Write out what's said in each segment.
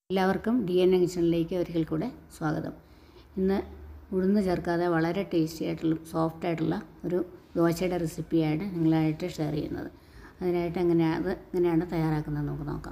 എല്ലാവർക്കും D N A കിച്ചണിലേക്ക് ഒരിക്കൽ കൂടെ സ്വാഗതം ഇന്ന് ഉഴുന്ന് ചേർക്കാതെ വളരെ ടേസ്റ്റി ആയിട്ടുള്ള സോഫ്റ്റ് ആയിട്ടുള്ള ഒരു ദോശയുടെ റെസിപ്പിയാണ് നിങ്ങളായിട്ട് ഷെയർ ചെയ്യുന്നത് അതിനായിട്ട് എങ്ങനെയാണ് അത് എങ്ങനെയാണ് തയ്യാറാക്കുന്നത് നമുക്ക് നോക്കാം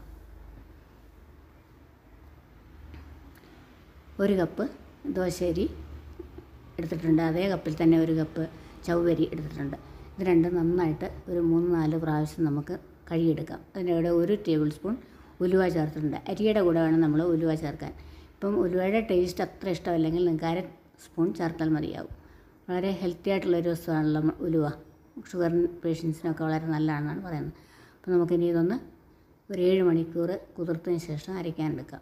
ഒരു കപ്പ് ദോശയരി എടുത്തിട്ടുണ്ട് അതേ കപ്പിൽ തന്നെ ഒരു കപ്പ് ചവ്വരി എടുത്തിട്ടുണ്ട് ഇത് രണ്ടും നന്നായിട്ട് ഒരു മൂന്ന് നാല് പ്രാവശ്യം നമുക്ക് കഴുകിയെടുക്കാം അതിനിടെ ഒരു ടേബിൾ സ്പൂൺ ഉലുവ ചേർത്തിട്ടുണ്ട് അരിയുടെ കൂടെ വേണം നമ്മൾ ഉലുവ ചേർക്കാൻ ഇപ്പം ഉലുവയുടെ ടേസ്റ്റ് അത്ര ഇഷ്ടമല്ലെങ്കിൽ നിങ്ങൾക്ക് അര സ്പൂൺ ചേർത്താൽ മതിയാവും വളരെ ഹെൽത്തി ആയിട്ടുള്ളൊരു വസ്തുവാണല്ലോ മ- ഉലുവ ഷുഗർ പേഷ്യൻസിനൊക്കെ വളരെ നല്ലതാണെന്നാണ് പറയുന്നത് അപ്പോൾ നമുക്കിനി ഇതൊന്ന് ഒരു ഏഴ് മണിക്കൂർ കുതിർത്തതിന് ശേഷം അരയ്ക്കാനെടുക്കാം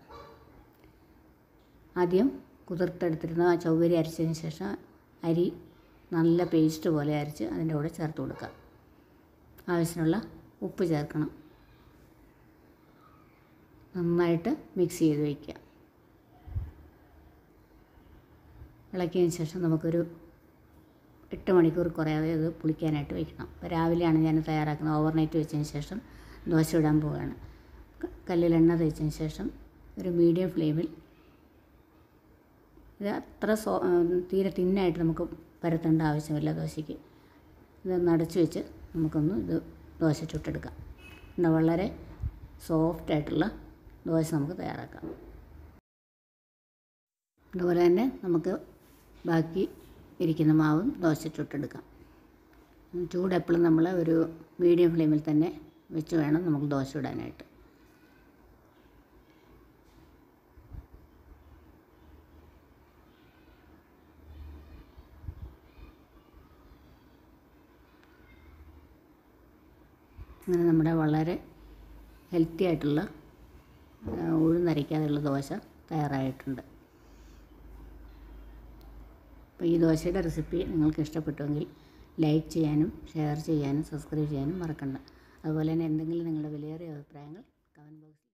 ആദ്യം കുതിർത്തെടുത്തിരുന്ന ആ ചൗവരി അരച്ചതിന് ശേഷം അരി നല്ല പേസ്റ്റ് പോലെ അരച്ച് അതിൻ്റെ കൂടെ ചേർത്ത് കൊടുക്കുക ആവശ്യത്തിനുള്ള ഉപ്പ് ചേർക്കണം നന്നായിട്ട് മിക്സ് ചെയ്ത് വയ്ക്കുക ഇളക്കിയതിന് ശേഷം നമുക്കൊരു എട്ട് മണിക്കൂർ കുറയാതെ ഇത് പുളിക്കാനായിട്ട് വയ്ക്കണം അപ്പോൾ രാവിലെയാണ് ഞാൻ തയ്യാറാക്കുന്നത് ഓവർനൈറ്റ് വെച്ചതിന് ശേഷം ദോശ ഇടാൻ പോവുകയാണ് ക- കല്ലിൽ എണ്ണ തേച്ചതിന് ശേഷം ഒരു മീഡിയം ഫ്ലെയിമിൽ ഇത് അത്ര സോ തീരെ തിന്നായിട്ട് നമുക്ക് പരത്തേണ്ട ആവശ്യമില്ല ദോശയ്ക്ക് ഇതൊന്ന് അടച്ചു വെച്ച് നമുക്കൊന്ന് ഇത് ദോശ ചുട്ടെടുക്കാം എന്താ വളരെ സോഫ്റ്റ് ആയിട്ടുള്ള ദോശ നമുക്ക് തയ്യാറാക്കാം അതുപോലെ തന്നെ നമുക്ക് ബാക്കി ഇരിക്കുന്ന മാവും ദോശ ചുട്ടെടുക്കാം ചൂട് എപ്പോഴും നമ്മൾ ഒരു മീഡിയം ഫ്ലെയിമിൽ തന്നെ വെച്ച് വേണം നമുക്ക് ദോശ ഇടാനായിട്ട് അങ്ങനെ നമ്മുടെ വളരെ ഹെൽത്തി ആയിട്ടുള്ള ആ, ഉഴുന്നരയ്ക്കാതെയുള്ള ദോശ തയ്യാറായിട്ടുണ്ട് അപ്പോൾ ഈ ദോശയുടെ റെസിപ്പി നിങ്ങൾക്ക് ഇഷ്ടപ്പെട്ടുവെങ്കിൽ ലൈക്ക് ചെയ്യാനും ഷെയർ ചെയ്യാനും സബ്സ്ക്രൈബ് ചെയ്യാനും മറക്കണ്ട അതുപോലെ തന്നെ എന്തെങ്കിലും നിങ്ങളുടെ വിലയേറിയ അഭിപ്രായങ്ങൾ കമൻറ്റ് ബോക്സിൽ